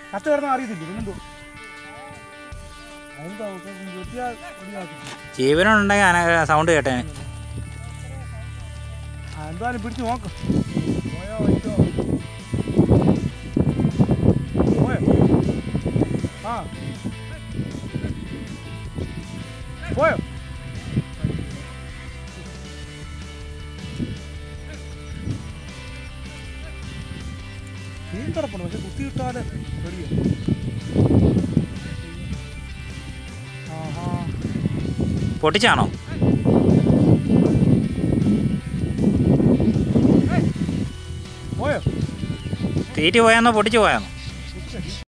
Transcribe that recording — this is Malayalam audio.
കത്ത് കിടന്നാൽ അറിയത്തില്ല പിന്നെന്തോ അതെന്താ വെട്ടിയാൽ ഒടിയാക്കും ജീവനുണ്ടെങ്കിൽ അന സൗണ്ട് കേട്ടേനെ ആ എന്തായാലും പിടിച്ച് നോക്ക് പോയോ വൈറ്റോ പോയോ ആ പോയോ മീൻ കിടപ്പുണ്ട് പക്ഷെ കുത്തി വിട്ടാല് പേടിയോ ആഹാ പൊട്ടിച്ചാണോ പോയോ തീറ്റി പോയാന്നോ പൊട്ടിച്ചു പോയാന്നോ